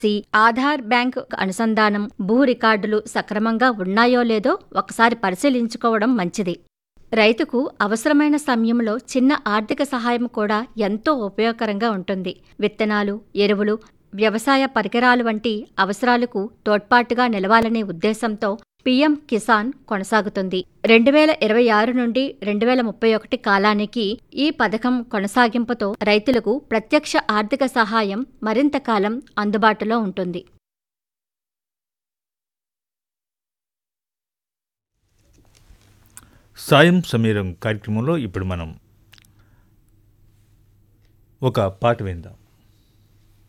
C Aadhaar bank అనుసంధానం భూ రికార్డులు సక్రమంగా ఉన్నాయో లేదో ఒకసారి పరిశీలించుకోవడం మంచిది రైతుకు అవసరమైన సమయంలో చిన్న ఆర్థిక సహాయం కూడా ఎంతో ఉపయోగకరంగా ఉంటుంది విత్తనాలు ఎరువులు వ్యవసాయ పరికరాలు వంటి అవసరాలకు తోడ్పాటుగా నిలవాలనే ఉద్దేశంతో పీఎం కిసాన్ కొనసాగుతుంది రెండు వేల ఇరవై ఆరు నుండి రెండు వేల ముప్పై ఒకటి కాలానికి ఈ పథకం కొనసాగింపుతో రైతులకు ప్రత్యక్ష ఆర్థిక సహాయం మరింత కాలం అందుబాటులో ఉంటుంది సాయం సమీరం కార్యక్రమంలో ఇప్పుడు మనం ఒక పాట విందాం